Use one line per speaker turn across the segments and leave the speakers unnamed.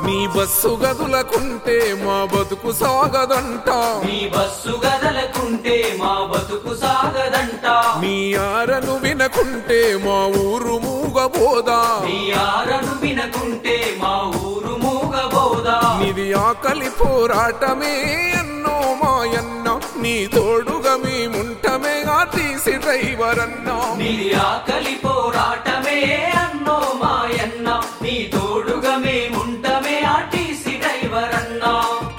నీ బస్సు గదులకుంటే మా బతుకు సాగదంట
మీ బస్సు గదలకుంటే మా బతుకు సాగదంట
నీ ఆరను వినకుంటే మా ఊరు మూగబోదా
మీ ఆరను వినకుంటే మా ఊరు మూగబోదా
నీది ఆకలి పోరాటమే అన్నో మాయన్న నీ తోడుగా మేముంటమే తీసి డ్రైవర్ అన్నా
నీది ఆకలి పోరాటమే అన్నో మాయన్న నీ తోడుగా మేముంటమే ఆర్టీసీ డ్రైవర్ అన్నా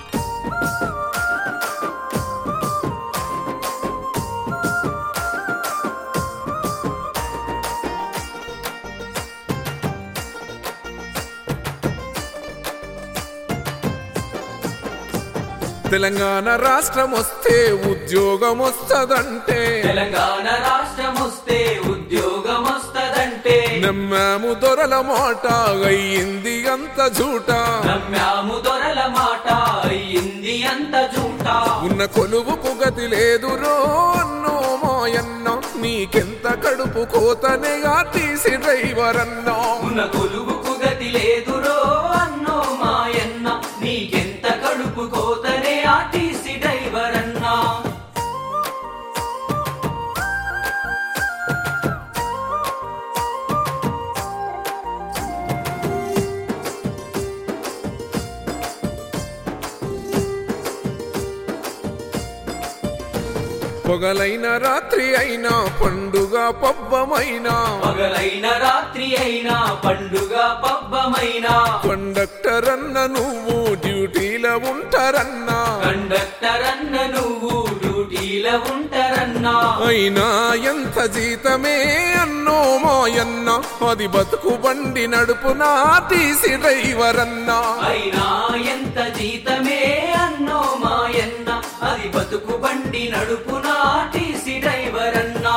తెలంగాణ రాష్ట్రం వస్తే ఉద్యోగం వస్తదంటే
తెలంగాణ రాష్ట్రం వస్తే ఉద్యోగం వస్తదంటే
నమ్మాము దొరల మాట అయ్యింది అంత జూట
నమ్మాము దొరల మాట అయ్యింది అంత జూట
ఉన్న కొలువుకు గతి లేదురో అన్నో మాయన్న నీకెంత కడుపు కోతనేగా తీసి డ్రైవర్ అన్నా
ఉన్న కొలువుకు గతి లేదురో అన్నో మాయన్న నీకెంత కడుపు కోతనే ఆర్టీసీ డ్రైవర్ అన్నా
పొగలైన రాత్రి అయినా పండుగ పబ్బమైనా
పగలైన రాత్రి అయినా పండుగ పబ్బమైనా
కండక్టర్ అన్న నువ్వు డ్యూటీలో ఉంటారన్నా
కండక్టర్ అన్న నువ్వు డ్యూటీలో ఉంటారన్నా
అయినా ఎంత జీతమే అన్నో మాయన్న అది బతుకు బండి నడుపునా తీసి డ్రైవర్ అన్నా
అయినా ఎంత జీతమే అన్నో మాయన్న అది బతుకు బండి నడుపునా టీసీ డ్రైవర్ అన్నా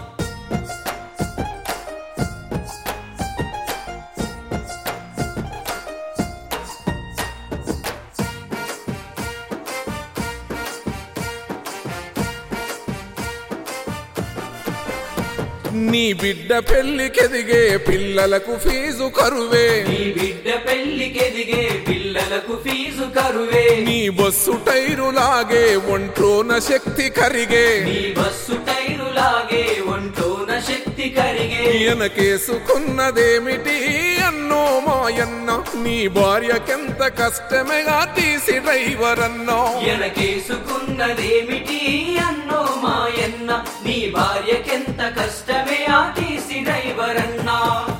నీ బిడ్డ పెళ్లికెదిగే పిల్లలకు ఫీజు కరువే
నీ బిడ్డ పెళ్లికెదిగే పిల్లలకు ఫీజు కరువే
నీ బస్సు టైరు లాగే ఒంట్లోన శక్తి కరిగే
నీ బస్సు టైరు లాగే ఒంటోన శక్తి కరిగే
ఈయనకేసుకున్నదేమిటి అన్నో మాయన్న నీ భార్యకెంత కష్టమేగా తీసి డ్రైవర్ అన్నో
ఎనకేసుకున్నదేమిటి అన్నో మాయన్న నీ భార్యకెంత కష్టమే ఆ తీసి డ్రైవర్ అన్నా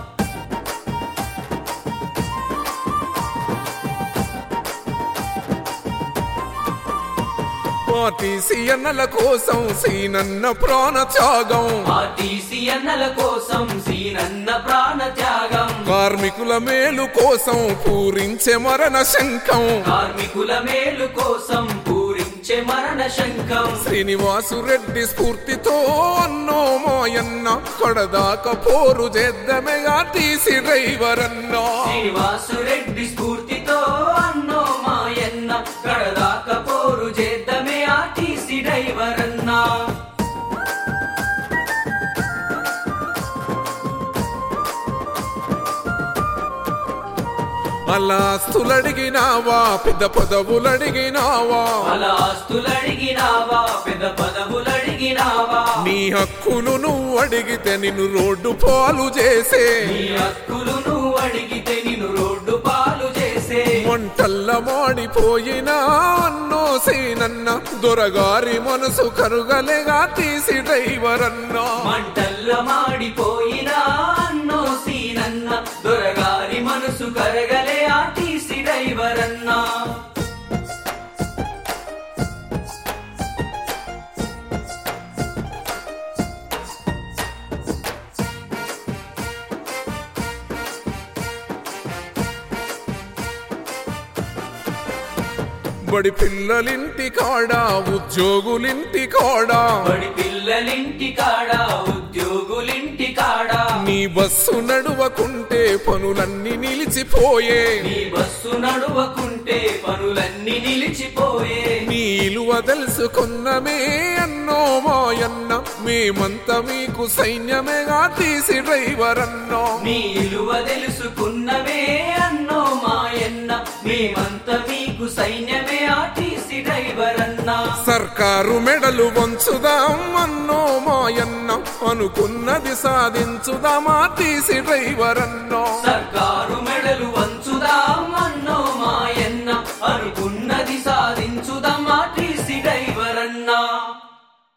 పార్టీసీ అన్నల కోసం సీనన్న ప్రాణ త్యాగం
ఆర్టీసీ అన్నల కోసం సీనన్న ప్రాణ త్యాగం
కార్మికుల మేలు కోసం పూరించే మరణ శంఖం
కార్మికుల మేలు కోసం పూరించే మరణ శంఖం
శ్రీనివాసు రెడ్డి స్ఫూర్తితో అన్నో మాయన్న కడదాక పోరు చేద్దామెగా తీసి డ్రైవర్ అన్నా
శ్రీనివాసురెడ్డి స్ఫూర్తితో అన్నో మాయన్న కడదాక పోరు చేద్దామే ఆర్టీసీ డ్రైవర్ అన్నా
అలా ఆస్తులడిగినావా పెద్ద పదవులడిగినావా
అలా ఆస్తులు అడిగినావా పెద్ద పదవులు అడిగినావా
నీ హక్కులు నువ్వు అడిగితే నిన్ను రోడ్డు పాలు చేసే
నీ హక్కులు నువ్వు అడిగితే నిన్ను రోడ్డు పాలు చేసే
వంటల్ల మాడిపోయినా అన్నో సీనన్న దొరగారి మనసు కరుగలేగా తీసి డ్రైవర్ అన్నా
మంటల్ల మాడిపోయినా అన్నో సీనన్న దొరగారి మనసు కరగలే ఆర్టీసీ డ్రైవర్ అన్నా
బడి పిల్లలింటి కాడా ఉద్యోగులింటి కాడా
బడి పిల్లలింటి కాడ ఉద్యోగులింటి కాడ
నీ బస్సు నడువకుంటే పనులన్నీ నిలిచిపోయే
నీ బస్సు నడువకుంటే పనులన్నీ నిలిచిపోయే
నీ ఇలువ తెలుసుకున్నమే అన్నో మాయన్న మేమంతా మీకు సైన్యమేగా తీసి డ్రైవర్ అన్నో
మీ ఇలువ తెలుసుకున్నవే అన్నో మాయన్న మేమంతా మీకు సైన్యమే ఆర్టీసీ డ్రైవర్ అన్నా
సర్కారు మెడలు వంచుదాం అన్నో మాయన్న అనుకున్నది సాధించుదామా తీసి డ్రైవర్ అన్నో
సర్కారు